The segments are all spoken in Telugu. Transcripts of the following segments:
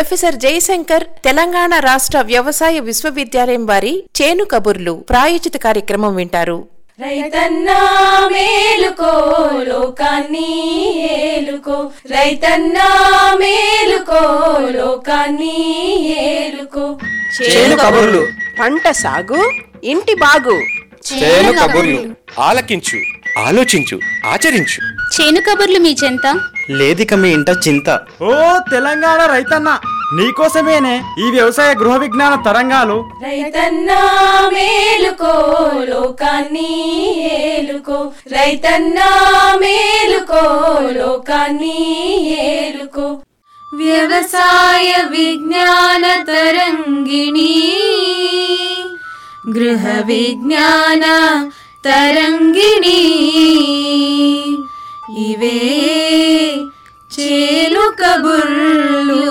ప్రొఫెసర్ జయశంకర్ తెలంగాణ రాష్ట్ర వ్యవసాయ విశ్వవిద్యాలయం వారి చేను కబుర్లు ప్రాయోజిత కార్యక్రమం వింటారు రైతన్నా మేలుకో లోకాన్ని ఏలుకో రైతన్నా మేలుకో లోకాన్ని ఏలుకో చేను కబుర్లు పంట సాగు ఇంటి బాగు చేను కబుర్లు ఆలకించు ఆలోచించు ఆచరించు చేను కబుర్లు మీ చెంత లేదిక మీ ఇంట చింత ఓ తెలంగాణ రైతన్న నీకోసమేనే ఈ వ్యవసాయ గృహ విజ్ఞాన తరంగాలు రైతన్నా మేలుకో లోకాన్ని ఏలుకో రైతన్నా మేలుకో లోకాన్ని ఏలుకో వ్యవసాయ విజ్ఞాన తరంగిణి గృహ విజ్ఞాన తరంగిణి ఇవే చేలు కబుర్లు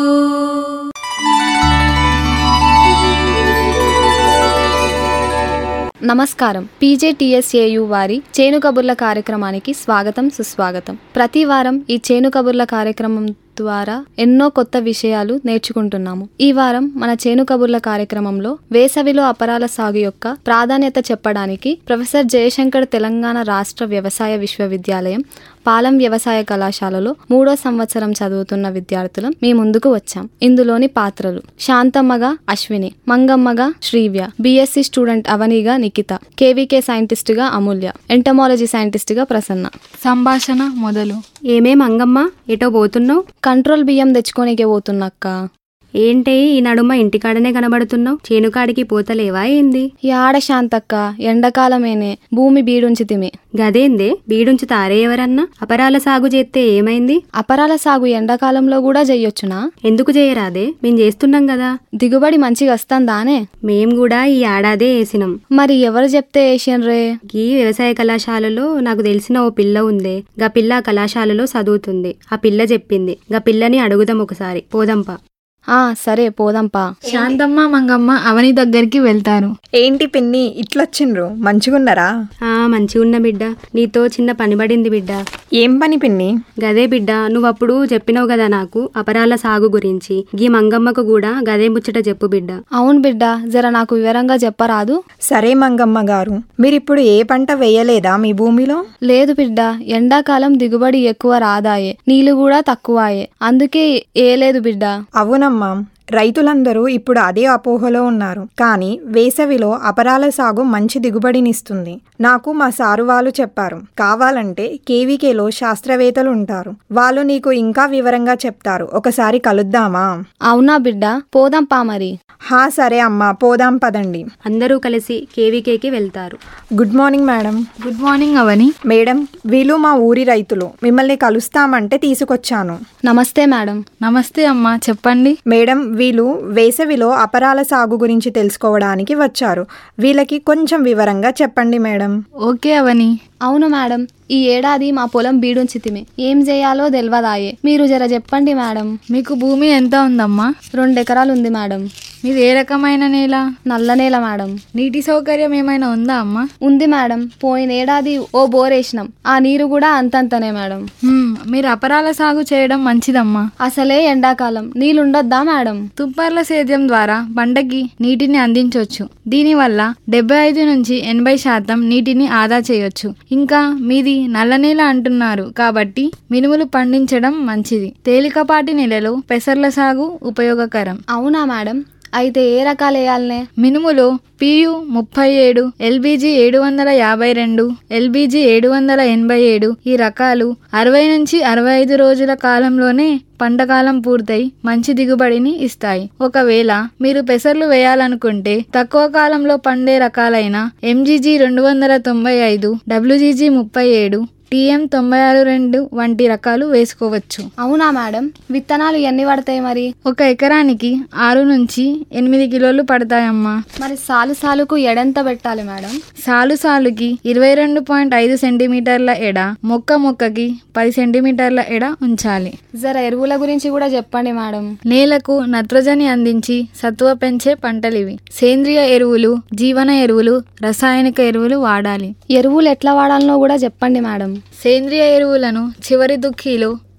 నమస్కారం పీజేటీఎస్ఏయు వారి చేను కబుర్ల కార్యక్రమానికి స్వాగతం సుస్వాగతం ప్రతి వారం ఈ చేను కబుర్ల కార్యక్రమం ద్వారా ఎన్నో కొత్త విషయాలు నేర్చుకుంటున్నాము ఈ వారం మన చేను కబుర్ల కార్యక్రమంలో వేసవిలో అపరాల సాగు యొక్క ప్రాధాన్యత చెప్పడానికి ప్రొఫెసర్ జయశంకర్ తెలంగాణ రాష్ట్ర వ్యవసాయ విశ్వవిద్యాలయం పాలెం వ్యవసాయ కళాశాలలో మూడో సంవత్సరం చదువుతున్న విద్యార్థులం మీ ముందుకు వచ్చాం ఇందులోని పాత్రలు శాంతమ్మగా అశ్విని మంగమ్మగా శ్రీవ్య బీఎస్సీ స్టూడెంట్ అవనిగా నిఖిత కేవీకే సైంటిస్ట్ గా అమూల్య ఎంటమాలజీ సైంటిస్ట్ గా ప్రసన్న సంభాషణ మొదలు ఏమేం అంగమ్మ ఎటో పోతున్నావు కంట్రోల్ బియ్యం తెచ్చుకోనికే పోతున్నక్క ఏంటే ఈ నడుమ ఇంటికాడనే కనబడుతున్నావు చేనుకాడికి పోతలేవా ఏంది యాడ శాంతక్క ఎండాకాలమేనే భూమి బీడుంచితిమి గదేందే బీడుంచు తారే ఎవరన్నా అపరాల సాగు చేస్తే ఏమైంది అపరాల సాగు ఎండాకాలంలో కూడా చెయ్యొచ్చునా ఎందుకు చేయరాదే మేం చేస్తున్నాం కదా దిగుబడి మంచిగా వస్తుందానే మేం కూడా ఈ ఏడాదే వేసినాం మరి ఎవరు చెప్తే రే ఈ వ్యవసాయ కళాశాలలో నాకు తెలిసిన ఓ పిల్ల ఉందే గా పిల్ల ఆ కళాశాలలో చదువుతుంది ఆ పిల్ల చెప్పింది గా పిల్లని అడుగుదాం ఒకసారి పోదంపా ఆ సరే పోదాంపా శాంతమ్మ మంగమ్మ అవని దగ్గరికి వెళ్తారు ఏంటి పిన్ని ఇట్లొచ్చిండ్రు మంచిగున్నారా ఆ మంచిగున్న బిడ్డ నీతో చిన్న పని పడింది బిడ్డ ఏం పని పిన్ని గదే బిడ్డ నువ్వప్పుడు చెప్పినావు కదా నాకు అపరాల సాగు గురించి గీ మంగమ్మకు కూడా గదే ముచ్చట చెప్పు బిడ్డ అవును బిడ్డ జర నాకు వివరంగా చెప్పరాదు సరే మంగమ్మ గారు మీరిప్పుడు ఏ పంట వేయలేదా మీ భూమిలో లేదు బిడ్డ ఎండాకాలం దిగుబడి ఎక్కువ రాదాయే నీళ్లు కూడా తక్కువాయే అందుకే ఏలేదు బిడ్డ అవునమ్మా రైతులందరూ ఇప్పుడు అదే అపోహలో ఉన్నారు కానీ వేసవిలో అపరాల సాగు మంచి దిగుబడినిస్తుంది నాకు మా సారు వాళ్ళు చెప్పారు కావాలంటే కేవీకేలో శాస్త్రవేత్తలు ఉంటారు వాళ్ళు నీకు ఇంకా వివరంగా చెప్తారు ఒకసారి కలుద్దామా అవునా బిడ్డ పోదాంపా మరి హా సరే అమ్మా పోదాం పదండి అందరూ కలిసి కేవీకేకి వెళ్తారు good morning madam good morning Avani madam వీళ్ళు మా ఊరి రైతులు మిమ్మల్ని కలుస్తామంటే తీసుకొచ్చాను నమస్తే మేడం నమస్తే అమ్మా చెప్పండి మేడం వీళ్ళు వేసవిలో అపరాల సాగు గురించి తెలుసుకోవడానికి వచ్చారు వీళ్ళకి కొంచెం వివరంగా చెప్పండి మేడం ఓకే అవని అవును మేడం ఈ ఏడాది మా పొలం బీడుంచితిమి ఏం చేయాలో తెలియదాయే మీరు జర చెప్పండి మేడం మీకు భూమి ఎంత ఉందమ్మా రెండు ఎకరాలు ఉంది మేడం మీది ఏ రకమైన నేల నల్ల నేల మేడం నీటి సౌకర్యం ఏమైనా ఉందా అమ్మా ఉంది మేడం పోయిన ఏడాది ఓ బోర్ వేసినాం ఆ నీరు కూడా అంతంతనే మేడం హ్మ్, మీరు అపరాల సాగు చేయడం మంచిదమ్మా అసలే ఎండాకాలం నీళ్ళుండొద్దా మేడం తుంపర్ల సేద్యం ద్వారా పంటకి నీటిని అందించవచ్చు దీనివల్ల డెబ్బై ఐదు నుంచి ఎనభై శాతం నీటిని ఆదా చేయొచ్చు ఇంకా మీది నల్లనేల అంటున్నారు కాబట్టి మినుములు పండించడం మంచిది తేలికపాటి నెలలో పెసర్ల సాగు ఉపయోగకరం అవునా మేడం అయితే ఏ రకాలు వేయాలనే మినుములో పియు ముప్పై ఏడు ఎల్బీజీ ఏడు వందల యాభై రెండు ఎల్బీజీ ఏడు వందల ఎనభై ఏడు ఈ రకాలు అరవై నుంచి అరవై ఐదు రోజుల కాలంలోనే పంటకాలం పూర్తయి మంచి దిగుబడిని ఇస్తాయి ఒకవేళ మీరు పెసర్లు వేయాలనుకుంటే తక్కువ కాలంలో పండే రకాలైన ఎంజీజీ రెండు వందల తొంభై ఐదు డబ్ల్యూజీజీ ముప్పై ఏడు టీఎం తొంభై ఆరు రెండు వంటి రకాలు వేసుకోవచ్చు అవునా మేడం విత్తనాలు ఎన్ని పడతాయి మరి ఒక ఎకరానికి ఆరు నుంచి ఎనిమిది కిలోలు పడతాయమ్మా మరి సాలు సాలుకు ఎడెంత పెట్టాలి మేడం సాలు సాలుకి ఇరవై రెండు పాయింట్ ఐదు సెంటీమీటర్ల ఎడ మొక్క మొక్కకి పది సెంటీమీటర్ల ఎడ ఉంచాలి జర ఎరువుల గురించి కూడా చెప్పండి మేడం నేలకు నత్రజని అందించి సత్వ పెంచే పంటలివి సేంద్రియ ఎరువులు జీవన ఎరువులు రసాయనిక ఎరువులు వాడాలి ఎరువులు ఎట్లా వాడాలనో కూడా చెప్పండి మేడం సేంద్రియ ఎరువులను చివరి దుక్కిలో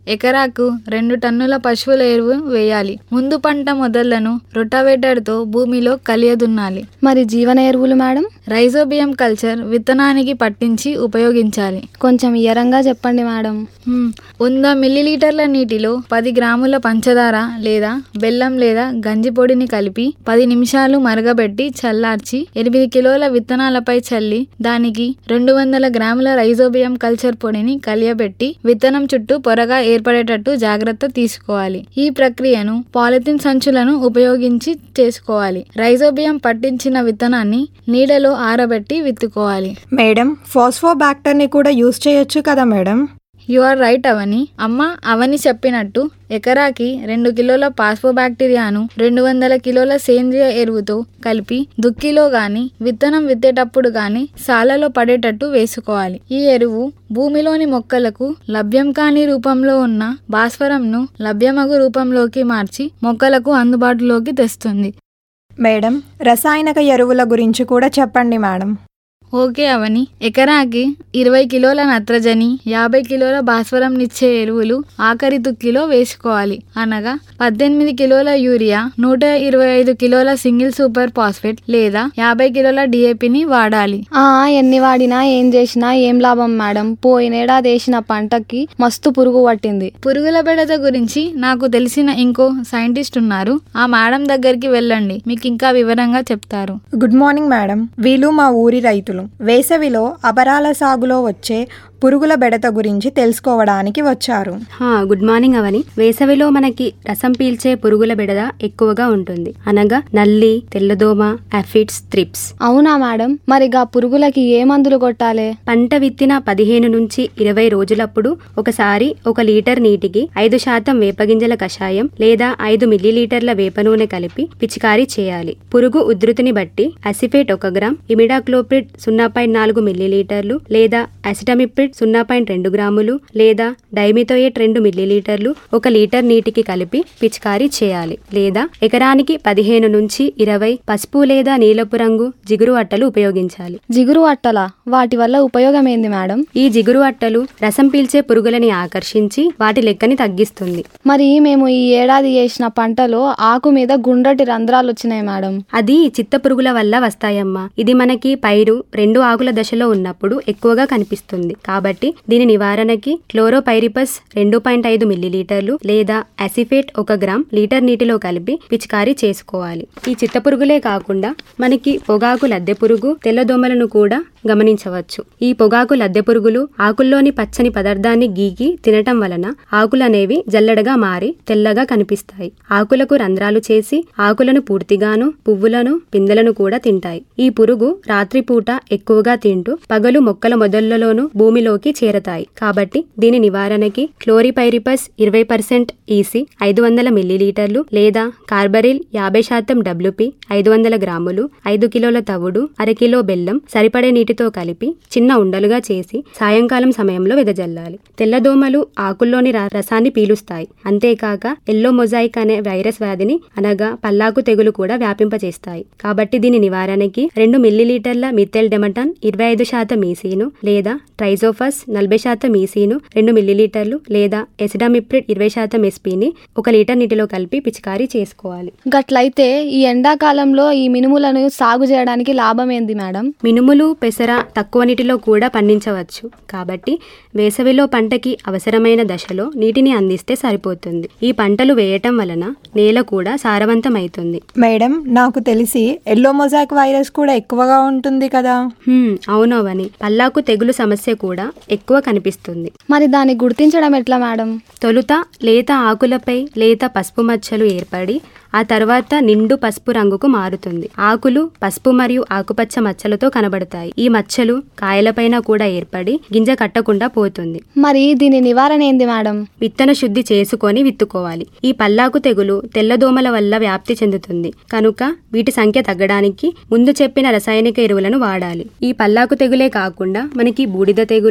ఎకరాకు రెండు టన్నుల పశువుల ఎరువు వేయాలి ముందు పంట మొదళ్లను రొటావేటర్తో భూమిలో కలియదున్నాలి మరి జీవన ఎరువులు మేడం రైజోబియం కల్చర్ విత్తనానికి పట్టించి ఉపయోగించాలి కొంచెం ఇయరంగా చెప్పండి మేడం హ్మ్. వంద మిల్లీలీటర్ల నీటిలో పది గ్రాముల పంచదార లేదా బెల్లం లేదా గంజి పొడిని కలిపి పది నిమిషాలు మరగబెట్టి చల్లార్చి ఎనిమిది కిలోల విత్తనాలపై చల్లి దానికి రెండు వందల గ్రాముల రైజోబియం కల్చర్ పొడిని కలియబెట్టి విత్తనం చుట్టూ పొరగా ఏర్పడేటట్టు జాగ్రత్త తీసుకోవాలి ఈ ప్రక్రియను పాలిథిన్ సంచులను ఉపయోగించి చేసుకోవాలి రైజోబియం పట్టించిన విత్తనాన్ని నీడలో ఆరబెట్టి విత్తుకోవాలి మేడం ఫాస్ఫోబాక్టర్ని కూడా యూజ్ చేయొచ్చు కదా madam you are right Avani అమ్మ అవని చెప్పినట్టు ఎకరాకి రెండు కిలోల పాస్పోబాక్టీరియాను రెండు వందల కిలోల సేంద్రియ ఎరువుతో కలిపి దుక్కిలో గాని విత్తనం విత్తేటప్పుడు గాని సాలలో పడేటట్టు వేసుకోవాలి ఈ ఎరువు భూమిలోని మొక్కలకు లభ్యం కాని రూపంలో ఉన్న భాస్వరంను లభ్యమగు రూపంలోకి మార్చి మొక్కలకు అందుబాటులోకి తెస్తుంది మేడం రసాయనిక ఎరువుల గురించి కూడా చెప్పండి మేడం ఓకే అవని ఎకరాకి ఇరవై కిలోల నత్రజని యాభై కిలోల భాస్వరంనిచ్చే ఎరువులు ఆఖరి దుక్కిలో వేసుకోవాలి అనగా పద్దెనిమిది కిలోల యూరియా నూట ఇరవై ఐదు కిలోల సింగిల్ సూపర్ ఫాస్ఫేట్ లేదా యాభై కిలోల డిఏపిని వాడాలి ఆ ఎన్ని వాడినా ఏం చేసినా ఏం లాభం మేడం పోయినేడాది వేసిన పంటకి మస్తు పురుగు పట్టింది పురుగుల బెడద గురించి నాకు తెలిసిన ఇంకో సైంటిస్ట్ ఉన్నారు ఆ మేడం దగ్గరికి వెళ్ళండి మీకు ఇంకా వివరంగా చెప్తారు గుడ్ మార్నింగ్ మేడం వీళ్ళు మా ఊరి రైతులు వేసవిలో అపరాల సాగులో వచ్చే పురుగుల బెడత గురించి తెలుసుకోవడానికి వచ్చారు హా, గుడ్ మార్నింగ్ అవని వేసవిలో మనకి రసం పీల్చే పురుగుల బెడద ఎక్కువగా ఉంటుంది అనగా నల్లి తెల్లదోమ అఫిడ్స్ త్రిప్స్ అవునా మేడం మరి గా పురుగులకి ఏ మందులు కొట్టాలి పంట విత్తిన పదిహేను నుంచి ఇరవై రోజులప్పుడు ఒకసారి ఒక లీటర్ నీటికి ఐదు శాతం వేపగింజల కషాయం లేదా ఐదు మిల్లీలీటర్ల వేప నూనె కలిపి పిచికారీ చేయాలి పురుగు ఉధృతిని బట్టి అసిఫేట్ ఒక గ్రామ్ ఇమిడాక్లోప్రిడ్ సున్నా పాయింట్ నాలుగు మిల్లీలీటర్లు లేదా అసిటమిప్రిడ్ సున్నా పాయింట్ రెండు గ్రాములు లేదా డైమిథోయేట్ రెండు మిల్లీలీటర్లు ఒక లీటర్ నీటికి కలిపి పిచికారీ చేయాలి లేదా ఎకరానికి పదిహేను నుంచి ఇరవై పసుపు లేదా నీలపు రంగు జిగురు అట్టలు ఉపయోగించాలి జిగురు అట్టలా వాటి వల్ల ఉపయోగం ఏంది మేడం ఈ జిగురు అట్టలు రసం పీల్చే పురుగులని ఆకర్షించి వాటి లెక్కని తగ్గిస్తుంది మరి మేము ఈ ఏడాది చేసిన పంటలో ఆకు మీద గుండ్రటి రంధ్రాలు వచ్చినాయి మేడం అది చిత్త పురుగుల వల్ల వస్తాయమ్మా ఇది మనకి పైరు రెండు ఆకుల దశలో ఉన్నప్పుడు ఎక్కువగా కనిపిస్తుంది కాబట్టి దీని నివారణకి క్లోరోపైరిపస్ రెండు పాయింట్ ఐదు మిల్లీలీటర్లు లేదా అసిఫేట్ ఒక గ్రామ్ లీటర్ నీటిలో కలిపి పిచికారీ చేసుకోవాలి ఈ చిత్త పురుగులే కాకుండా మనకి పొగాకు లద్దె పురుగు తెల్లదోమలను కూడా గమనించవచ్చు ఈ పొగాకు లద్దె పురుగులు ఆకుల్లోని పచ్చని పదార్థాన్ని గీకి తినటం వలన ఆకులనేవి జల్లెడగా మారి తెల్లగా కనిపిస్తాయి ఆకులకు రంధ్రాలు చేసి ఆకులను పూర్తిగాను పువ్వులను పిందెలను కూడా తింటాయి ఈ పురుగు రాత్రిపూట ఎక్కువగా తింటూ పగలు మొక్కల మొదళ్లలోనూ భూమిలోకి చేరతాయి కాబట్టి దీని నివారణకి క్లోరిపైరిపస్ ఇరవై పర్సెంట్ ఈసీ ఐదు వందల మిల్లీలీటర్లు లేదా కార్బరిల్ యాభై శాతం డబ్ల్యూపీ ఐదు వందల గ్రాములు ఐదు కిలోల తవుడు అరకిలో బెల్లం సరిపడే నీటితో కలిపి చిన్న ఉండలుగా చేసి సాయంకాలం సమయంలో వెదజల్లాలి తెల్లదోమలు ఆకుల్లోని రా- రసాన్ని పీలుస్తాయి అంతేకాక ఎల్లో మొజాయిక్ అనే వైరస్ వ్యాధిని అనగా పల్లాకు తెగులు కూడా వ్యాపింపచేస్తాయి కాబట్టి దీని నివారణకి రెండు మిల్లీలీటర్ల మిథెల్ డెమటాన్ ఇరవై ఐదు శాతం ఈసీను లేదా ట్రైజోఫస్ నలభై శాతం ఈసీను రెండు మిల్లీలీటర్లు లేదా ఎసిడామిప్రిడ్ ఇరవై శాతం ఎస్పీని ఒక లీటర్ నీటిలో కలిపి పిచికారీ చేసుకోవాలి గట్లయితే ఈ ఎండాకాలంలో ఈ మినుములను సాగు చేయడానికి లాభం ఏంది మేడం మినుములు పెసర తక్కువ నీటిలో కూడా పండించవచ్చు కాబట్టి వేసవిలో పంటకి అవసరమైన దశలో నీటిని అందిస్తే సరిపోతుంది ఈ పంటలు వేయటం వలన నేల కూడా సారవంతమవుతుంది మేడం నాకు తెలిసి ఎల్లో మొజాక్ వైరస్ కూడా ఎక్కువగా ఉంటుంది కదా హ్మ్, అవును అవని పల్లాకు తెగులు సమస్య కూడా ఎక్కువ కనిపిస్తుంది మరి దాన్ని గుర్తించడం ఎట్లా మేడం తొలుత లేత ఆకులపై లేత పసుపు మచ్చలు ఏర్పడి ఆ తర్వాత నిండు పసుపు రంగుకు మారుతుంది ఆకులు పసుపు మరియు ఆకుపచ్చ మచ్చలతో కనబడతాయి ఈ మచ్చలు కాయలపైన కూడా ఏర్పడి గింజ కట్టకుండా పోతుంది మరి దీని నివారణ ఏంది మేడం విత్తన శుద్ధి చేసుకొని విత్తుకోవాలి ఈ పల్లాకు తెగులు తెల్లదోమల వల్ల వ్యాప్తి చెందుతుంది కనుక వీటి సంఖ్య తగ్గడానికి ముందు చెప్పిన రసాయనిక ఎరువులను వాడాలి ఈ పల్లాకు తెగులే కాకుండా మనకి బూడిద తెగులు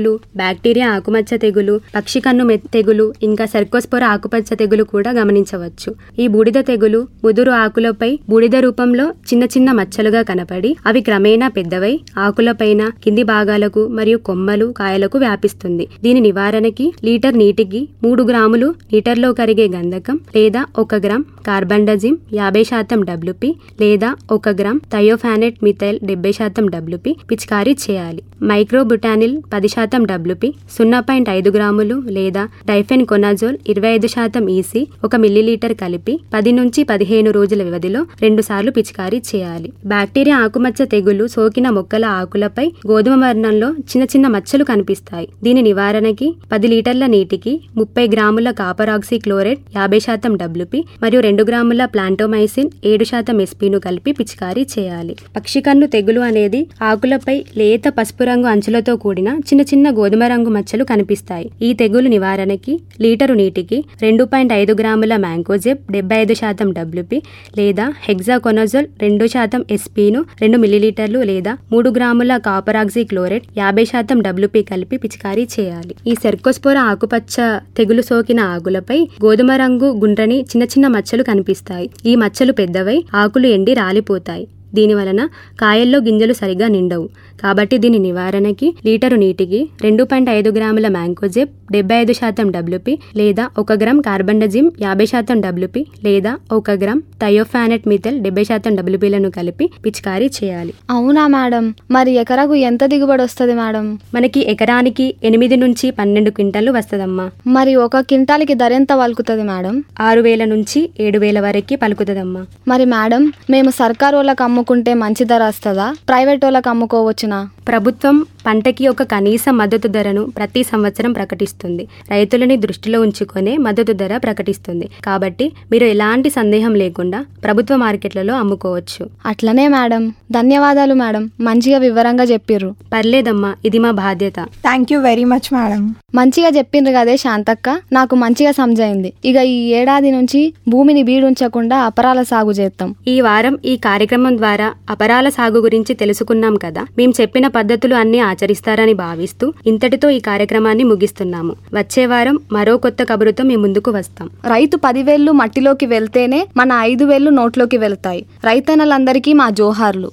తెగులు బ్యాక్టీరియా ఆకుమచ్చ తెగులు పక్షి కన్ను మె- తెగులు ఇంకా సర్కోస్పోర ఆకుపచ్చ తెగులు కూడా గమనించవచ్చు ఈ బూడిద తెగులు ముదురు ఆకులపై బూడిద రూపంలో చిన్న చిన్న మచ్చలుగా కనపడి అవి క్రమేణా పెద్దవై ఆకులపైన కింది భాగాలకు మరియు కొమ్మలు కాయలకు వ్యాపిస్తుంది దీని నివారణకి లీటర్ నీటికి మూడు గ్రాములు లీటర్లో కరిగే గంధకం లేదా ఒక గ్రామ్ కార్బండజిమ్ యాభై శాతం డబ్ల్యూపి లేదా ఒక గ్రామ్ థయోఫానెట్ మిథైల్ డెబ్బై శాతం డబ్ల్యూపి పిచికారీ చేయాలి మైక్రోబుటానిల్ పది శాతం డబ్ల్యూపి సున్నా పాయింట్ ఐదు గ్రాములు లేదా డైఫెన్ కొనాజోల్ ఇరవై ఐదు శాతం ఈసీ ఒక మిల్లీలీటర్ కలిపి పది నుంచి పదిహేను రోజుల వ్యవధిలో రెండు సార్లు పిచికారీ చేయాలి బ్యాక్టీరియా ఆకుమచ్చ తెగులు సోకిన మొక్కల ఆకులపై గోధుమ వర్ణంలో చిన్న చిన్న మచ్చలు కనిపిస్తాయి దీని నివారణకి పది లీటర్ల నీటికి ముప్పై గ్రాముల కాపర్ ఆక్సీ క్లోరైడ్ యాభై శాతం డబ్ల్యూపి మరియు రెండు గ్రాముల ప్లాంటోమైసిన్ ఏడు శాతం ఎస్పీను కలిపి పిచికారీ చేయాలి పక్షి కన్ను తెగులు అనేది ఆకులపై లేత పసుపు రంగు అంచులతో కూడిన చిన్న చిన్న గోధుమ రంగు మచ్చలు కనిపిస్తాయి ఈ తెగులు నివారణకి లీటరు నీటికి రెండు పాయింట్ ఐదు గ్రాముల మ్యాంకోజెబ్ డెబ్బై ఐదు శాతం డబ్ల్యూపి లేదా హెగ్జాకొనజోల్ రెండు శాతం ఎస్పీను రెండు మిల్లీలీటర్లు లేదా మూడు గ్రాముల కాపరాక్సీ క్లోరైడ్ యాభై శాతం డబ్ల్యూపీ కలిపి పిచికారీ చేయాలి ఈ సెర్కోస్పోర ఆకుపచ్చ తెగులు సోకిన ఆకులపై గోధుమ రంగు గుండ్రని చిన్న చిన్న మచ్చలు కనిపిస్తాయి ఈ మచ్చలు పెద్దవై ఆకులు ఎండి రాలిపోతాయి దీని వలన కాయల్లో గింజలు సరిగా నిండవు కాబట్టి దీని నివారణకి లీటరు నీటికి రెండు పాయింట్ ఐదు గ్రాముల మ్యాంకోజెబ్ డెబ్బై ఐదు శాతం డబ్ల్యూపి లేదా ఒక గ్రామ్ కార్బండజిమ్ యాభై శాతం డబ్ల్యూపి లేదా ఒక గ్రామ్ థయోఫానెట్ మిథెల్ డెబ్బై శాతం డబ్ల్యూపీలను కలిపి పిచికారీ చేయాలి అవునా మేడం మరి ఎకరాకు ఎంత దిగుబడి వస్తుంది మేడం మనకి ఎకరానికి ఎనిమిది నుంచి పన్నెండు క్వింటాలు వస్తదమ్మా మరి ఒక క్వింటాల్కి ధర ఎంత పలుకుతుంది మేడం ఆరు వేల నుంచి ఏడు వేల వరకు పలుకుతుందమ్మా మరి మేడం మేము సర్కారు వాళ్ళకి అమ్ముకుంటే మంచి ధర వస్తుందా ప్రైవేట్ వాళ్ళకి అమ్ముకోవచ్చునా ప్రభుత్వం పంటకి ఒక కనీస మద్దతు ధరను ప్రతి సంవత్సరం ప్రకటిస్తుంది రైతులని దృష్టిలో ఉంచుకొనే మద్దతు ధర ప్రకటిస్తుంది కాబట్టి మీరు ఎలాంటి సందేహం లేకుండా ప్రభుత్వ మార్కెట్లలో అమ్ముకోవచ్చు అట్లనే మేడం ధన్యవాదాలు మేడం మంచిగా వివరంగా చెప్పిర్రు పర్లేదమ్మా ఇది మా బాధ్యత thank you very much madam మంచిగా చెప్పిండ్రు కదే శాంతక్క నాకు మంచిగా సమజైంది ఇక ఈ ఏడాది నుంచి భూమిని బీడుంచకుండా అపరాల సాగు చేస్తాం ఈ వారం ఈ కార్యక్రమం ద్వారా అపరాల సాగు గురించి తెలుసుకున్నాం కదా మేము చెప్పిన పద్ధతులు అన్ని ఆచరిస్తారని భావిస్తూ ఇంతటితో ఈ కార్యక్రమాన్ని ముగిస్తున్నాము వచ్చే వారం మరో కొత్త కబురుతో మీ ముందుకు వస్తాం రైతు పదివేళ్లు మట్టిలోకి వెళ్తేనే మన ఐదు వేళ్లు నోట్లోకి వెళ్తాయి రైతన్నలందరికీ మా జోహార్లు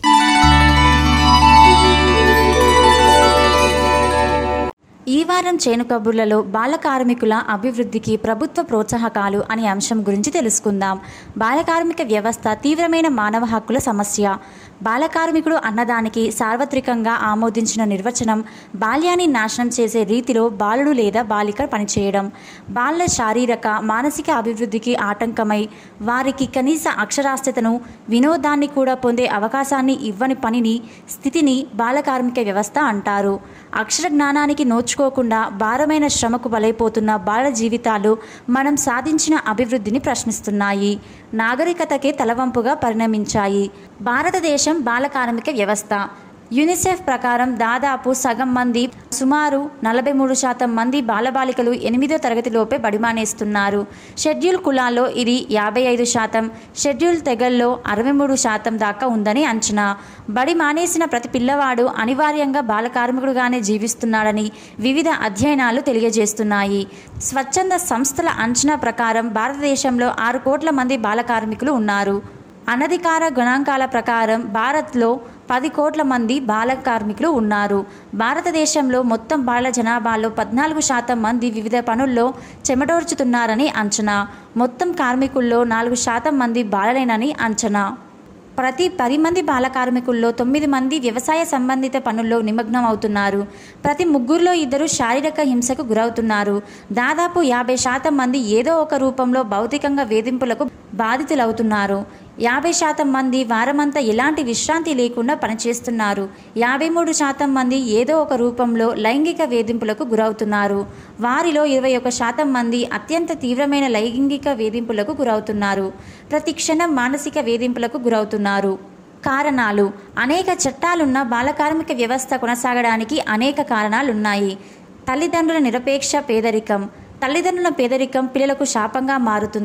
ఈ వారం చేను కబుర్లలో బాల కార్మికుల అభివృద్ధికి ప్రభుత్వ ప్రోత్సాహకాలు అనే అంశం గురించి తెలుసుకుందాం బాల కార్మిక వ్యవస్థ తీవ్రమైన మానవ హక్కుల సమస్య బాల కార్మికుడు అన్నదానికి సార్వత్రికంగా ఆమోదించిన నిర్వచనం బాల్యాన్ని నాశనం చేసే రీతిలో బాలుడు లేదా బాలిక పనిచేయడం బాల శారీరక మానసిక అభివృద్ధికి ఆటంకమై వారికి కనీస అక్షరాస్యతను వినోదాన్ని కూడా పొందే అవకాశాన్ని ఇవ్వని పనిని స్థితిని బాల కార్మిక వ్యవస్థ అంటారు అక్షర జ్ఞానానికి నోచుకోకుండా భారమైన శ్రమకు బలైపోతున్న బాల జీవితాలు మనం సాధించిన అభివృద్ధిని ప్రశ్నిస్తున్నాయి నాగరికతకే తలవంపుగా పరిణమించాయి భారతదేశం బాల కార్మిక వ్యవస్థ యునిసెఫ్ ప్రకారం దాదాపు సగం మంది సుమారు నలభై మూడు శాతం మంది బాలబాలికలు ఎనిమిదో తరగతిలోపే బడిమానేస్తున్నారు షెడ్యూల్ కులాల్లో ఇది యాభై ఐదు శాతం షెడ్యూల్ తెగల్లో అరవై మూడు శాతం దాకా ఉందని అంచనా బడి మానేసిన ప్రతి పిల్లవాడు అనివార్యంగా బాల కార్మికుడుగానే జీవిస్తున్నాడని వివిధ అధ్యయనాలు తెలియజేస్తున్నాయి స్వచ్ఛంద సంస్థల అంచనా ప్రకారం భారతదేశంలో ఆరు కోట్ల మంది బాల కార్మికులు ఉన్నారు అనధికార గణాంకాల ప్రకారం భారత్లో పది కోట్ల మంది బాల కార్మికులు ఉన్నారు భారతదేశంలో మొత్తం బాల జనాభాలో పద్నాలుగు శాతం మంది వివిధ పనుల్లో చెమటోర్చుతున్నారని అంచనా మొత్తం కార్మికుల్లో నాలుగు శాతం మంది బాలలేనని అంచనా ప్రతి పది మంది బాల కార్మికుల్లో తొమ్మిది మంది వ్యవసాయ సంబంధిత పనుల్లో నిమగ్నం అవుతున్నారు ప్రతి ముగ్గురులో ఇద్దరు శారీరక హింసకు గురవుతున్నారు దాదాపు యాభై శాతం మంది ఏదో ఒక రూపంలో భౌతికంగా వేధింపులకు బాధితులవుతున్నారు యాభై శాతం మంది వారమంతా ఎలాంటి విశ్రాంతి లేకుండా పనిచేస్తున్నారు యాభై మూడు శాతం మంది ఏదో ఒక రూపంలో లైంగిక వేధింపులకు గురవుతున్నారు వారిలో ఇరవై ఒక శాతం మంది అత్యంత తీవ్రమైన లైంగిక వేధింపులకు గురవుతున్నారు ప్రతి క్షణం మానసిక వేధింపులకు గురవుతున్నారు కారణాలు అనేక చట్టాలున్న బాలకార్మిక వ్యవస్థ కొనసాగడానికి అనేక కారణాలున్నాయి తల్లిదండ్రుల నిరపేక్ష పేదరికం తల్లిదండ్రుల పేదరికం పిల్లలకు శాపంగా మారుతుంది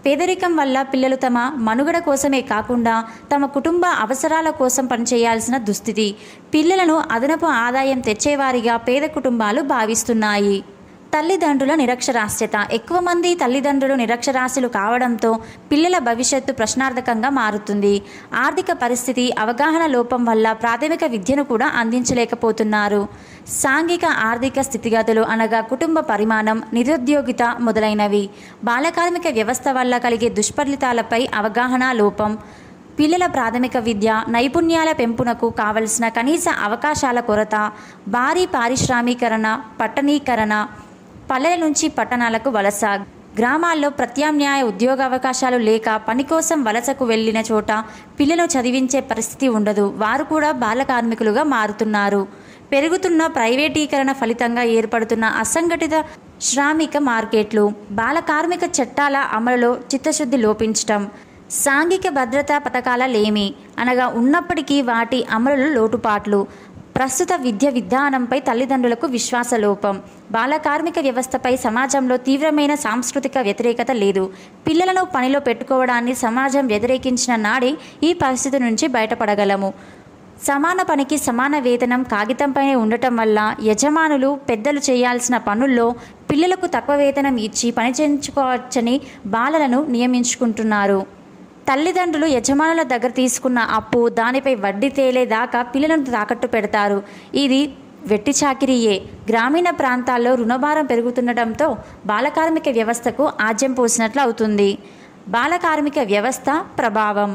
పేదరికం వల్ల పిల్లలు తమ మనుగడ కోసమే కాకుండా తమ కుటుంబ అవసరాల కోసం పనిచేయాల్సిన దుస్థితి పిల్లలను అదనపు ఆదాయం తెచ్చేవారిగా పేద కుటుంబాలు భావిస్తున్నాయి తల్లిదండ్రుల నిరక్షరాస్యత ఎక్కువ మంది తల్లిదండ్రులు నిరక్షరాస్యులు కావడంతో పిల్లల భవిష్యత్తు ప్రశ్నార్థకంగా మారుతుంది ఆర్థిక పరిస్థితి అవగాహన లోపం వల్ల ప్రాథమిక విద్యను కూడా అందించలేకపోతున్నారు సాంఘిక ఆర్థిక స్థితిగతులు అనగా కుటుంబ పరిమాణం నిరుద్యోగిత మొదలైనవి బాలకార్మిక వ్యవస్థ వల్ల కలిగే దుష్ఫలితాలపై అవగాహన లోపం పిల్లల ప్రాథమిక విద్య నైపుణ్యాల పెంపునకు కావలసిన కనీస అవకాశాల కొరత భారీ పారిశ్రామీకరణ పట్టణీకరణ పల్లెల నుంచి పట్టణాలకు వలస గ్రామాల్లో ప్రత్యామ్నాయ ఉద్యోగావకాశాలు లేక పని కోసం వలసకు వెళ్ళిన చోట పిల్లలు చదివించే పరిస్థితి ఉండదు వారు కూడా బాల కార్మికులుగా మారుతున్నారు పెరుగుతున్న ప్రైవేటీకరణ ఫలితంగా ఏర్పడుతున్న అసంఘటిత శ్రామిక మార్కెట్లు బాల కార్మిక చట్టాల అమలులో చిత్తశుద్ధి లోపించటం సాంఘిక భద్రతా పథకాల లేమి అనగా ఉన్నప్పటికీ వాటి అమలులో లోటుపాట్లు ప్రస్తుత విద్య విధానంపై తల్లిదండ్రులకు విశ్వాసలోపం బాల కార్మిక వ్యవస్థపై సమాజంలో తీవ్రమైన సాంస్కృతిక వ్యతిరేకత లేదు పిల్లలను పనిలో పెట్టుకోవడాన్ని సమాజం వ్యతిరేకించిన నాడే ఈ పరిస్థితి నుంచి బయటపడగలము సమాన పనికి సమాన వేతనం కాగితంపైనే ఉండటం వల్ల యజమానులు పెద్దలు చేయాల్సిన పనుల్లో పిల్లలకు తక్కువ వేతనం ఇచ్చి పని చేయించుకోవచ్చని బాలలను నియమించుకుంటున్నారు తల్లిదండ్రులు యజమానుల దగ్గర తీసుకున్న అప్పు దానిపై వడ్డీ తేలేదాకా పిల్లలను తాకట్టు పెడతారు ఇది వెట్టి చాకిరీయే గ్రామీణ ప్రాంతాల్లో రుణభారం పెరుగుతుండటంతో బాలకార్మిక వ్యవస్థకు ఆజ్యం పోసినట్లు అవుతుంది బాలకార్మిక వ్యవస్థ ప్రభావం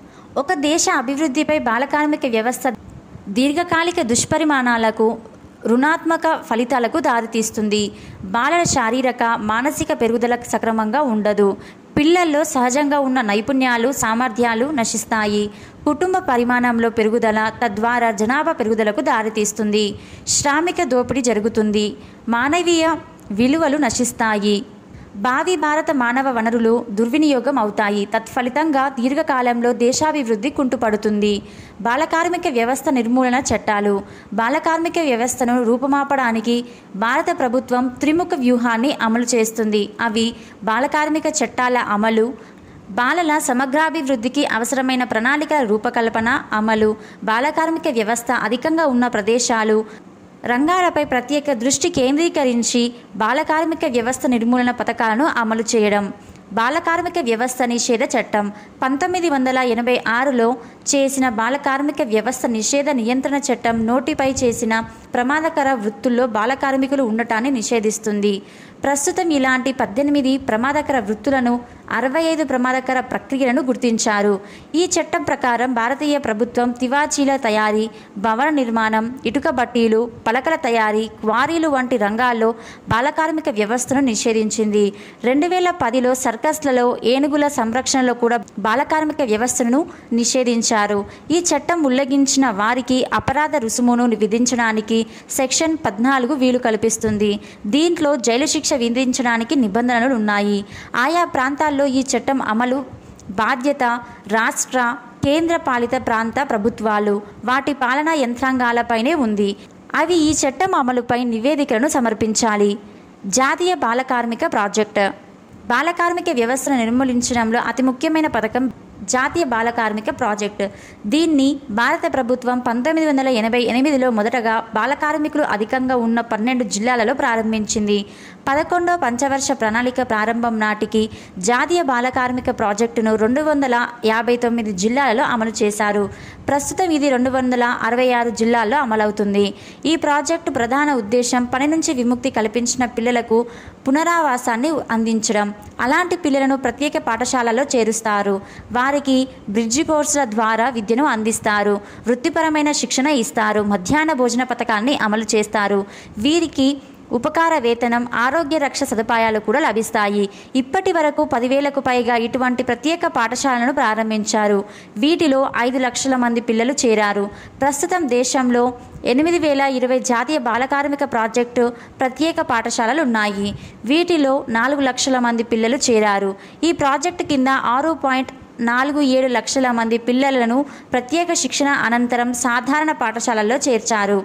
ఒక దేశ అభివృద్ధిపై బాలకార్మిక వ్యవస్థ దీర్ఘకాలిక దుష్పరిమాణాలకు రుణాత్మక ఫలితాలకు దారితీస్తుంది బాలల శారీరక మానసిక పెరుగుదల సక్రమంగా ఉండదు పిల్లల్లో సహజంగా ఉన్న నైపుణ్యాలు సామర్థ్యాలు నశిస్తాయి కుటుంబ పరిమాణంలో పెరుగుదల తద్వారా జనాభా పెరుగుదలకు దారితీస్తుంది శ్రామిక దోపిడీ జరుగుతుంది మానవీయ విలువలు నశిస్తాయి భావి భారత మానవ వనరులు దుర్వినియోగం అవుతాయి తత్ఫలితంగా దీర్ఘకాలంలో దేశాభివృద్ధి కుంటుపడుతుంది బాలకార్మిక వ్యవస్థ నిర్మూలన చట్టాలు బాలకార్మిక వ్యవస్థను రూపుమాపడానికి భారత ప్రభుత్వం త్రిముఖ వ్యూహాన్ని అమలు చేస్తుంది అవి బాలకార్మిక చట్టాల అమలు బాలల సమగ్రాభివృద్ధికి అవసరమైన ప్రణాళిక రూపకల్పన అమలు బాలకార్మిక వ్యవస్థ అధికంగా ఉన్న ప్రదేశాలు రంగాలపై ప్రత్యేక దృష్టి కేంద్రీకరించి బాలకార్మిక వ్యవస్థ నిర్మూలన పథకాలను అమలు చేయడం బాలకార్మిక వ్యవస్థ నిషేధ చట్టం పంతొమ్మిది వందల ఎనభై ఆరులో చేసిన బాలకార్మిక వ్యవస్థ నిషేధ నియంత్రణ చట్టం నోటిపై చేసిన ప్రమాదకర వృత్తుల్లో బాలకార్మికులు ఉండటాన్ని నిషేధిస్తుంది ప్రస్తుతం ఇలాంటి పద్దెనిమిది ప్రమాదకర వృత్తులను అరవై ఐదు ప్రమాదకర ప్రక్రియలను గుర్తించారు ఈ చట్టం ప్రకారం భారతీయ ప్రభుత్వం తివాచీల తయారీ భవన నిర్మాణం ఇటుక బట్టీలు పలకల తయారీ క్వారీలు వంటి రంగాల్లో బాలకార్మిక వ్యవస్థను నిషేధించింది రెండు వేల పదిలో సర్కస్లలో ఏనుగుల సంరక్షణలో కూడా బాలకార్మిక వ్యవస్థను నిషేధించారు ఈ చట్టం ఉల్లంఘించిన వారికి అపరాధ రుసుమును విధించడానికి సెక్షన్ పద్నాలుగు వీలు కల్పిస్తుంది దీంట్లో జైలు శిక్ష విధించడానికి నిబంధనలు ఉన్నాయి ఆయా ప్రాంతాల్లో ఈ చట్టం అమలు బాధ్యత రాష్ట్ర కేంద్ర పాలిత ప్రాంత ప్రభుత్వాలు వాటి పాలనా యంత్రాంగాలపైనే ఉంది అవి ఈ చట్టం అమలుపై నివేదికలను సమర్పించాలి జాతీయ బాలకార్మిక ప్రాజెక్ట్ బాలకార్మిక వ్యవస్థను నిర్మూలించడంలో అతి ముఖ్యమైన పథకం జాతీయ బాలకార్మిక ప్రాజెక్ట్ దీన్ని భారత ప్రభుత్వం పంతొమ్మిది వందల ఎనభై ఎనిమిదిలో మొదటగా బాలకార్మికులు అధికంగా ఉన్న పన్నెండు జిల్లాలలో ప్రారంభించింది పదకొండో పంచవర్ష ప్రణాళిక ప్రారంభం నాటికి జాతీయ బాలకార్మిక ప్రాజెక్టును రెండు వందల యాభై తొమ్మిది జిల్లాలలో అమలు చేశారు ప్రస్తుతం ఇది రెండు వందల అరవై ఆరు జిల్లాల్లో అమలవుతుంది ఈ ప్రాజెక్టు ప్రధాన ఉద్దేశం పని నుంచి విముక్తి కల్పించిన పిల్లలకు పునరావాసాన్ని అందించడం అలాంటి పిల్లలను ప్రత్యేక పాఠశాలలో చేరుస్తారు వారికి బ్రిడ్జి కోర్సుల ద్వారా విద్యను అందిస్తారు వృత్తిపరమైన శిక్షణ ఇస్తారు మధ్యాహ్న భోజన పథకాన్ని అమలు చేస్తారు వీరికి ఉపకార వేతనం ఆరోగ్య రక్ష సదుపాయాలు కూడా లభిస్తాయి ఇప్పటి వరకు పదివేలకు పైగా ఇటువంటి ప్రత్యేక పాఠశాలను ప్రారంభించారు వీటిలో ఐదు లక్షల మంది పిల్లలు చేరారు ప్రస్తుతం దేశంలో ఎనిమిది వేల ఇరవై జాతీయ బాలకార్మిక ప్రాజెక్టు ప్రత్యేక పాఠశాలలు ఉన్నాయి వీటిలో నాలుగు లక్షల మంది పిల్లలు చేరారు ఈ ప్రాజెక్టు కింద ఆరు పాయింట్ నాలుగు ఏడు లక్షల మంది పిల్లలను ప్రత్యేక శిక్షణ అనంతరం సాధారణ పాఠశాలల్లో చేర్చారు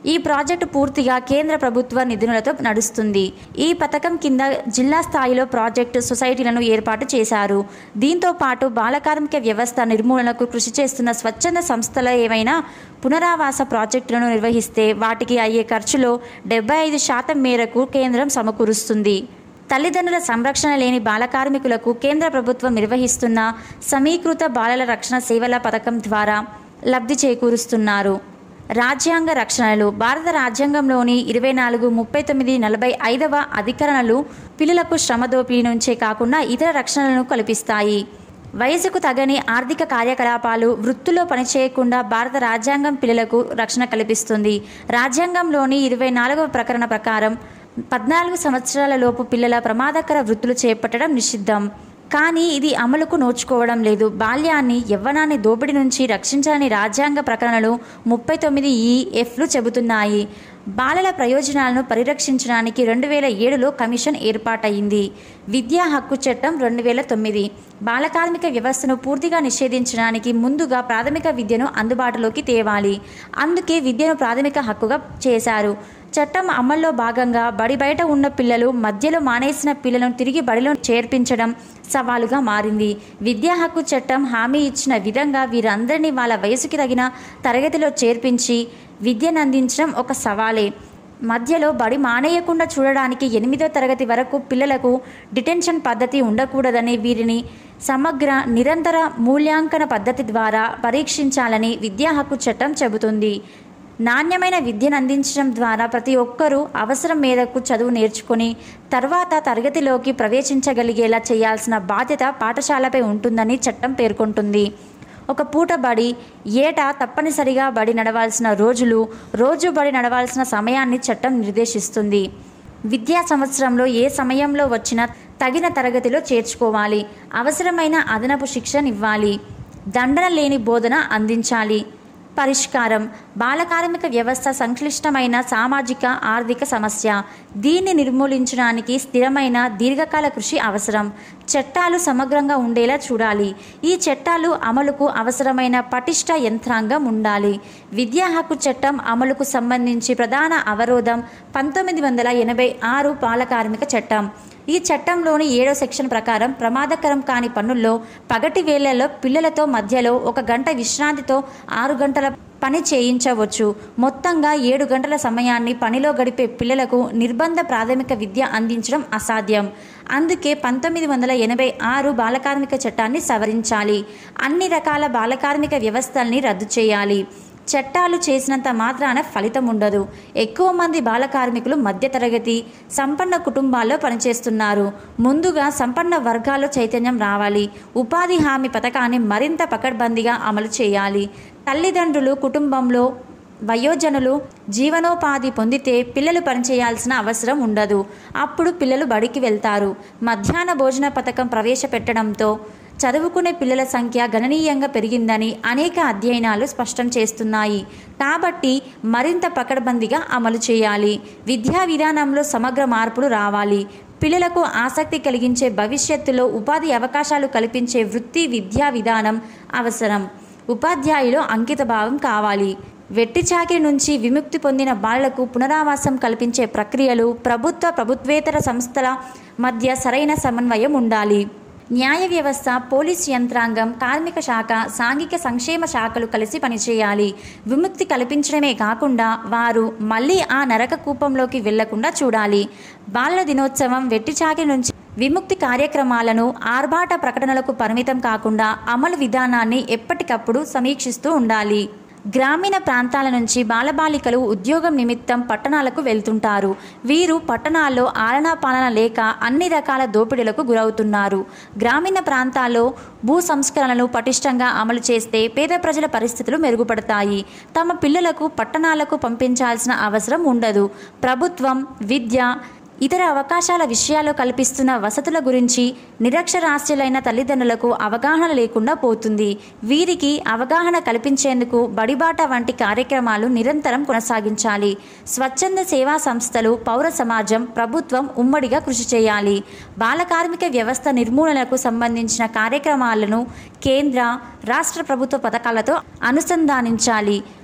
ఈ ప్రాజెక్టు పూర్తిగా కేంద్ర ప్రభుత్వ నిధులతో నడుస్తుంది ఈ పథకం కింద జిల్లా స్థాయిలో ప్రాజెక్టు సొసైటీలను ఏర్పాటు చేశారు దీంతో పాటు బాలకార్మిక వ్యవస్థ నిర్మూలనకు కృషి చేస్తున్న స్వచ్ఛంద సంస్థల ఏవైనా పునరావాస ప్రాజెక్టులను నిర్వహిస్తే వాటికి అయ్యే ఖర్చులో డెబ్బై ఐదు శాతం మేరకు కేంద్రం సమకూరుస్తుంది తల్లిదండ్రుల సంరక్షణ లేని బాలకార్మికులకు కేంద్ర ప్రభుత్వం నిర్వహిస్తున్న సమీకృత బాలల రక్షణ సేవల పథకం ద్వారా లబ్ధి చేకూరుస్తున్నారు రాజ్యాంగ రక్షణలు భారత రాజ్యాంగంలోని ఇరవై నాలుగు ముప్పై తొమ్మిది నలభై ఐదవ అధికరణలు పిల్లలకు శ్రమ దోపిడీ నుంచే కాకుండా ఇతర రక్షణలను కల్పిస్తాయి వయసుకు తగని ఆర్థిక కార్యకలాపాలు వృత్తుల్లో పనిచేయకుండా భారత రాజ్యాంగం పిల్లలకు రక్షణ కల్పిస్తుంది రాజ్యాంగంలోని ఇరవై నాలుగవ ప్రకరణ ప్రకారం పద్నాలుగు సంవత్సరాల లోపు పిల్లల ప్రమాదకర వృత్తులు చేపట్టడం నిషిద్ధం కానీ ఇది అమలుకు నోచుకోవడం లేదు బాల్యాన్ని యవ్వనాన్ని దోపిడీ నుంచి రక్షించాలని రాజ్యాంగ ప్రకరణలు ముప్పై తొమ్మిది ఈ ఎఫ్లు చెబుతున్నాయి బాలల ప్రయోజనాలను పరిరక్షించడానికి రెండు వేల ఏడులో కమిషన్ ఏర్పాటైంది విద్యా హక్కు చట్టం రెండు వేల తొమ్మిది బాలకార్మిక వ్యవస్థను పూర్తిగా నిషేధించడానికి ముందుగా ప్రాథమిక విద్యను అందుబాటులోకి తేవాలి అందుకే విద్యను ప్రాథమిక హక్కుగా చేశారు చట్టం అమల్లో భాగంగా బడి బయట ఉన్న పిల్లలు మధ్యలో మానేసిన పిల్లలను తిరిగి బడిలో చేర్పించడం సవాలుగా మారింది విద్యా హక్కు చట్టం హామీ ఇచ్చిన విధంగా వీరందరినీ వాళ్ళ వయసుకి తగిన తరగతిలో చేర్పించి విద్యను అందించడం ఒక సవాలే మధ్యలో బడి మానేయకుండా చూడడానికి ఎనిమిదో తరగతి వరకు పిల్లలకు డిటెన్షన్ పద్ధతి ఉండకూడదని వీరిని సమగ్ర నిరంతర మూల్యాంకన పద్ధతి ద్వారా పరీక్షించాలని విద్యా హక్కు చట్టం చెబుతుంది నాణ్యమైన విద్యను అందించడం ద్వారా ప్రతి ఒక్కరూ అవసరం మేరకు చదువు నేర్చుకొని తర్వాత తరగతిలోకి ప్రవేశించగలిగేలా చేయాల్సిన బాధ్యత పాఠశాలపై ఉంటుందని చట్టం పేర్కొంటుంది ఒక పూట బడి ఏటా తప్పనిసరిగా బడి నడవాల్సిన రోజులు రోజు బడి నడవాల్సిన సమయాన్ని చట్టం నిర్దేశిస్తుంది విద్యా సంవత్సరంలో ఏ సమయంలో వచ్చినా తగిన తరగతిలో చేర్చుకోవాలి అవసరమైన అదనపు శిక్షణ ఇవ్వాలి దండన లేని బోధన అందించాలి పరిష్కారం బాలకార్మిక వ్యవస్థ సంక్లిష్టమైన సామాజిక ఆర్థిక సమస్య దీన్ని నిర్మూలించడానికి స్థిరమైన దీర్ఘకాల కృషి అవసరం చట్టాలు సమగ్రంగా ఉండేలా చూడాలి ఈ చట్టాలు అమలుకు అవసరమైన పటిష్ట యంత్రాంగం ఉండాలి విద్యా హక్కు చట్టం అమలుకు సంబంధించి ప్రధాన అవరోధం పంతొమ్మిది వందల ఎనభై ఆరు బాలకార్మిక చట్టం ఈ చట్టంలోని ఏడో సెక్షన్ ప్రకారం ప్రమాదకరం కాని పనుల్లో పగటి వేళ్లలో పిల్లలతో మధ్యలో ఒక గంట విశ్రాంతితో ఆరు గంటల పని చేయించవచ్చు మొత్తంగా ఏడు గంటల సమయాన్ని పనిలో గడిపే పిల్లలకు నిర్బంధ ప్రాథమిక విద్య అందించడం అసాధ్యం అందుకే పంతొమ్మిది వందల ఎనభై ఆరు బాలకార్మిక చట్టాన్ని సవరించాలి అన్ని రకాల బాలకార్మిక వ్యవస్థల్ని రద్దు చేయాలి చట్టాలు చేసినంత మాత్రాన ఫలితం ఉండదు ఎక్కువ మంది బాల కార్మికులు మధ్యతరగతి సంపన్న కుటుంబాల్లో పనిచేస్తున్నారు ముందుగా సంపన్న వర్గాల్లో చైతన్యం రావాలి ఉపాధి హామీ పథకాన్ని మరింత పకడ్బందీగా అమలు చేయాలి తల్లిదండ్రులు కుటుంబంలో వయోజనులు జీవనోపాధి పొందితే పిల్లలు పనిచేయాల్సిన అవసరం ఉండదు అప్పుడు పిల్లలు బడికి వెళ్తారు మధ్యాహ్న భోజన పథకం ప్రవేశపెట్టడంతో చదువుకునే పిల్లల సంఖ్య గణనీయంగా పెరిగిందని అనేక అధ్యయనాలు స్పష్టం చేస్తున్నాయి కాబట్టి మరింత పకడ్బందీగా అమలు చేయాలి విద్యా విధానంలో సమగ్ర మార్పులు రావాలి పిల్లలకు ఆసక్తి కలిగించే భవిష్యత్తులో ఉపాధి అవకాశాలు కల్పించే వృత్తి విద్యా విధానం అవసరం ఉపాధ్యాయులు అంకితభావం కావాలి వెట్టి చాకిరి నుంచి విముక్తి పొందిన బాలలకు పునరావాసం కల్పించే ప్రక్రియలు ప్రభుత్వ ప్రభుత్వేతర సంస్థల మధ్య సరైన సమన్వయం ఉండాలి న్యాయ వ్యవస్థ పోలీస్ యంత్రాంగం కార్మిక శాఖ సాంఘిక సంక్షేమ శాఖలు కలిసి పనిచేయాలి విముక్తి కల్పించడమే కాకుండా వారు మళ్ళీ ఆ నరక కూపంలోకి వెళ్లకుండా చూడాలి బాలల దినోత్సవం వెట్టి చాకిరి నుంచి విముక్తి కార్యక్రమాలను ఆర్భాట ప్రకటనలకు పరిమితం కాకుండా అమలు విధానాన్ని ఎప్పటికప్పుడు సమీక్షిస్తూ ఉండాలి గ్రామీణ ప్రాంతాల నుంచి బాలబాలికలు ఉద్యోగం నిమిత్తం పట్టణాలకు వెళ్తుంటారు వీరు పట్టణాల్లో ఆలనా పాలన లేక అన్ని రకాల దోపిడీలకు గురవుతున్నారు గ్రామీణ ప్రాంతాల్లో భూ సంస్కరణలు పటిష్టంగా అమలు చేస్తే పేద ప్రజల పరిస్థితులు మెరుగుపడతాయి తమ పిల్లలకు పట్టణాలకు పంపించాల్సిన అవసరం ఉండదు ప్రభుత్వం విద్య ఇతర అవకాశాల విషయాల్లో కల్పిస్తున్న వసతుల గురించి నిరక్షరాస్యులైన తల్లిదండ్రులకు అవగాహన లేకుండా పోతుంది వీరికి అవగాహన కల్పించేందుకు బడిబాట వంటి కార్యక్రమాలు నిరంతరం కొనసాగించాలి స్వచ్ఛంద సేవా సంస్థలు పౌర సమాజం ప్రభుత్వం ఉమ్మడిగా కృషి చేయాలి బాల కార్మిక వ్యవస్థ నిర్మూలనకు సంబంధించిన కార్యక్రమాలను కేంద్ర రాష్ట్ర ప్రభుత్వ పథకాలతో అనుసంధానించాలి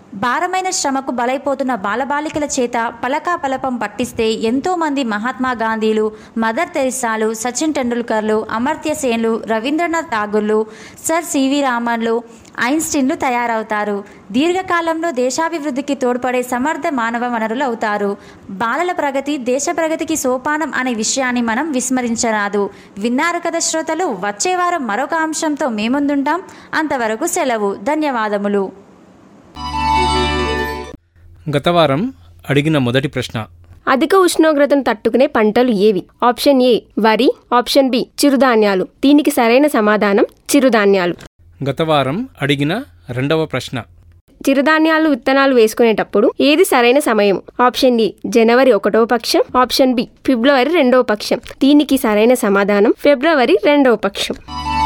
భారమైన శ్రమకు బలైపోతున్న బాలబాలికల చేత పలకా పలపం పట్టిస్తే ఎంతోమంది మహాత్మా గాంధీలు మదర్ తెరిసాలు సచిన్ టెండూల్కర్లు అమర్త్య సేన్లు రవీంద్రనాథ్ ఠాగూర్లు సర్ సివి రామన్లు ఐన్స్టీన్లు తయారవుతారు దీర్ఘకాలంలో దేశాభివృద్ధికి తోడ్పడే సమర్థ మానవ వనరులు అవుతారు బాలల ప్రగతి దేశ ప్రగతికి సోపానం అనే విషయాన్ని మనం విస్మరించరాదు విన్నారు కదా శ్రోతలు వచ్చే వారం మరొక అంశంతో మేముందుంటాం అంతవరకు సెలవు ధన్యవాదములు గత వారం అడిగిన మొదటి ప్రశ్న అధిక ఉష్ణోగ్రతను తట్టుకునే పంటలు ఏవి ఆప్షన్ ఏ వరి ఆప్షన్ బి చిరుధాన్యాలు దీనికి సరైన సమాధానం చిరుధాన్యాలు గత వారం అడిగిన రెండవ ప్రశ్న చిరుధాన్యాలు విత్తనాలు వేసుకునేటప్పుడు ఏది సరైన సమయం ఆప్షన్ ఏ జనవరి ఒకటవ పక్షం ఆప్షన్ బి ఫిబ్రవరి రెండవ పక్షం దీనికి సరైన సమాధానం ఫిబ్రవరి రెండవ పక్షం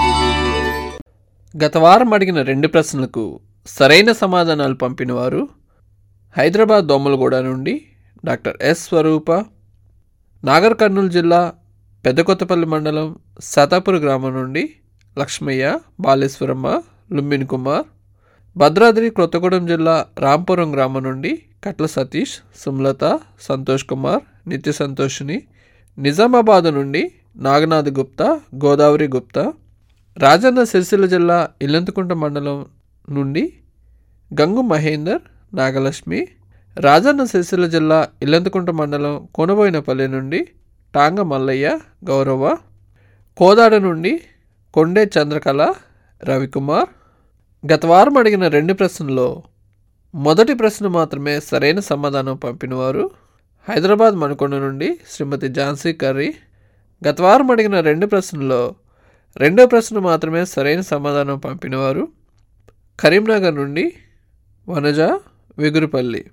గత వారం అడిగిన రెండు ప్రశ్నలకు సరైన సమాధానాలు పంపినవారు హైదరాబాద్ దోమలగూడ నుండి డాక్టర్ ఎస్ స్వరూప నాగర్ కర్నూలు జిల్లా పెద్దకొత్తపల్లి మండలం సతాపూర్ గ్రామం నుండి లక్ష్మయ్య బాలేశ్వరమ్మ లుంబిన్ కుమార్ భద్రాద్రి కొత్తగూడెం జిల్లా రాంపురం గ్రామం నుండి కట్ల సతీష్ సుమలత సంతోష్ కుమార్ నిత్య సంతోషిని నిజామాబాద్ నుండి నాగనాథ్ గుప్తా గోదావరి గుప్తా రాజన్న సిరిసిల్ల జిల్లా ఇల్లంతకుంట మండలం నుండి గంగు మహేందర్ నాగలక్ష్మి రాజన్న సిరిసిల్ల జిల్లా ఇల్లంతకుంట మండలం కొనబోయినపల్లి నుండి టాంగ మల్లయ్య గౌరవ కోదాడ నుండి కొండే చంద్రకళ రవికుమార్ గత వారం అడిగిన రెండు ప్రశ్నల్లో మొదటి ప్రశ్న మాత్రమే సరైన సమాధానం పంపినవారు హైదరాబాద్ మణికొండ నుండి శ్రీమతి ఝాన్సీ కర్రీ గత వారం అడిగిన రెండు ప్రశ్నల్లో రెండో ప్రశ్న మాత్రమే సరైన సమాధానం పంపినవారు కరీంనగర్ నుండి వనజ వెగురుపల్లి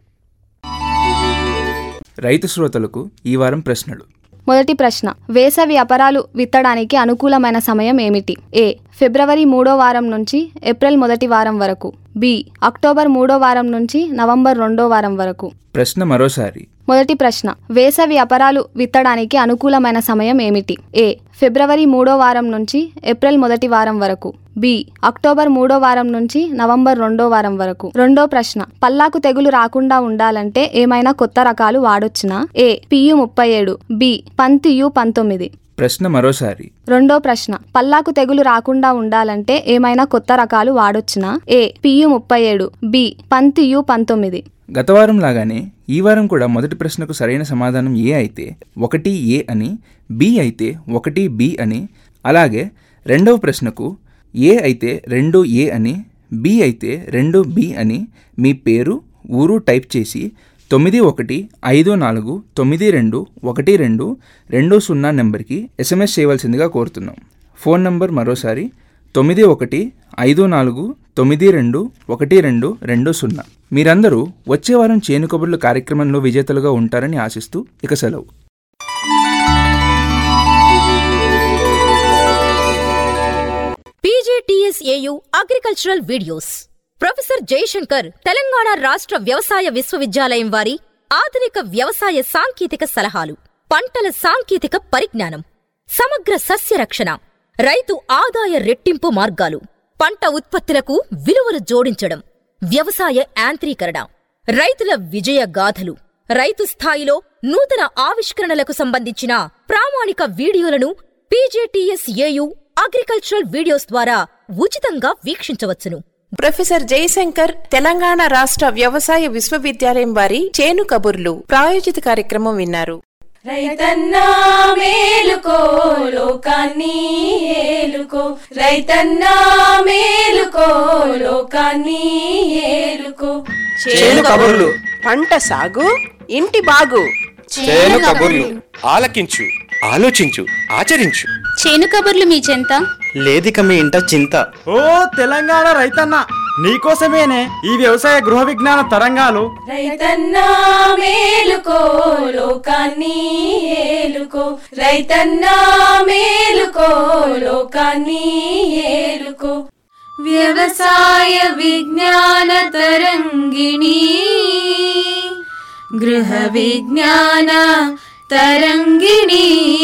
రైతు శ్రోతలకు ఈ వారం ప్రశ్నలు మొదటి ప్రశ్న వేసవి అపరాలు విత్తడానికి అనుకూలమైన సమయం ఏమిటి ఏ ఫిబ్రవరి మూడో వారం నుంచి ఏప్రిల్ మొదటి వారం వరకు బి అక్టోబర్ మూడో వారం నుంచి నవంబర్ రెండో వారం వరకు ప్రశ్న మరోసారి మొదటి ప్రశ్న వేసవి అపరాలు విత్తడానికి అనుకూలమైన సమయం ఏమిటి ఏ ఫిబ్రవరి మూడో వారం నుంచి ఏప్రిల్ మొదటి వారం వరకు బి అక్టోబర్ మూడో వారం నుంచి నవంబర్ రెండో వారం వరకు రెండో ప్రశ్న పల్లాకు తెగులు రాకుండా ఉండాలంటే ఏమైనా కొత్త రకాలు వాడొచ్చునా ఏ పియు ముప్పై ఏడు బి పంతియు పంతొమ్మిది ప్రశ్న మరోసారి రెండో ప్రశ్న పల్లాకు తెగులు రాకుండా ఉండాలంటే ఏమైనా కొత్త రకాలు వాడొచ్చునా ఏ పియు ముప్పై ఏడు బి పంతియు పంతొమ్మిది గత వారం లాగానే ఈ వారం కూడా మొదటి ప్రశ్నకు సరైన సమాధానం ఏ అయితే ఒకటి ఏ అని బి అయితే ఒకటి బి అని అలాగే రెండవ ప్రశ్నకు ఏ అయితే రెండు ఏ అని బి అయితే రెండు బి అని మీ పేరు ఊరు టైప్ చేసి తొమ్మిది ఒకటి ఐదు నాలుగు తొమ్మిది రెండు ఒకటి రెండు రెండు సున్నా నెంబర్కి ఎస్ఎంఎస్ చేయవలసిందిగా కోరుతున్నాం ఫోన్ నంబర్ మరోసారి తొమ్మిది ఒకటి ఐదు నాలుగు తొమ్మిది రెండు ఒకటి రెండు రెండు సున్నా మీరందరూ వచ్చే వారం చేను కబుర్లు కార్యక్రమంలో విజేతలుగా ఉంటారని ఆశిస్తూ ఇక సెలవు PJTSAU agricultural videos professor Jayashankar Telangana రాష్ట్ర వ్యవసాయ విశ్వవిద్యాలయం వారి ఆధునిక వ్యవసాయ సాంకేతిక సలహాలు పంటల సాంకేతిక పరిజ్ఞానం సమగ్ర సస్య రక్షణ రైతు ఆదాయ రెట్టింపు మార్గాలు పంట ఉత్పత్తులకు విలువలు జోడించడం వ్యవసాయ యాంత్రీకరణ రైతుల విజయ గాథలు రైతు స్థాయిలో నూతన ఆవిష్కరణలకు సంబంధించిన ప్రామాణిక వీడియోలను పీజేటీఎస్ఏయు అగ్రికల్చరల్ వీడియోస్ ద్వారా ఉచితంగా వీక్షించవచ్చును ప్రొఫెసర్ జయశంకర్ తెలంగాణ రాష్ట్ర వ్యవసాయ విశ్వవిద్యాలయం వారి చేను కబుర్లు ప్రాయోజిత కార్యక్రమం విన్నారు రైతన్నా మేలుకో లోకాన్ని ఏలుకో రైతన్నా మేలుకో లోకాన్ని ఏలుకో చేను కబుర్లు పంట సాగు ఇంటి బాగు చేను కబుర్లు ఆలకించు ఆలోచించు ఆచరించు చేను కబుర్లు మీ చెంత లేదిక మీ ఇంట చింత ఓ తెలంగాణ రైతన్న నీకోసమేనే ఈ వ్యవసాయ గృహ విజ్ఞాన తరంగాలు రైతన్నా మేలుకో లోకాన్ని ఏలుకో రైతన్నా మేలుకో లోకాన్ని ఏలుకో వ్యవసాయ విజ్ఞాన తరంగిణి గృహ విజ్ఞాన తరంగిణి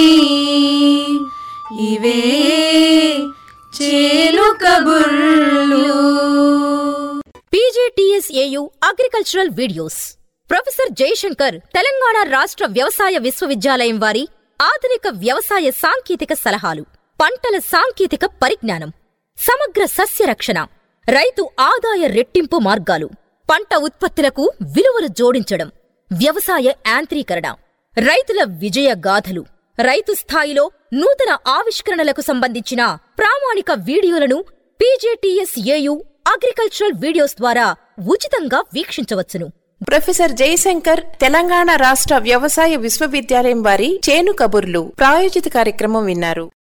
ఇవే చేలు కబుర్లు PJ PJTSAU agricultural videos professor Jayashankar Telangana రాష్ట్ర వ్యవసాయ విశ్వవిద్యాలయం వారి ఆధునిక వ్యవసాయ సాంకేతిక సలహాలు పంటల సాంకేతిక పరిజ్ఞానం సమగ్ర సస్య రక్షణ రైతు ఆదాయ రెట్టింపు మార్గాలు పంట ఉత్పత్తులకు విలువలు జోడించడం వ్యవసాయ యాంత్రీకరణ రైతుల విజయ గాథలు రైతు స్థాయిలో నూతన ఆవిష్కరణలకు సంబంధించిన ప్రామాణిక వీడియోలను పీజేటీఎస్ఏయు అగ్రికల్చరల్ వీడియోస్ ద్వారా ఉచితంగా వీక్షించవచ్చును ప్రొఫెసర్ జయశంకర్ తెలంగాణ రాష్ట్ర వ్యవసాయ విశ్వవిద్యాలయం వారి చేను కబుర్లు ప్రాయోజిత కార్యక్రమం విన్నారు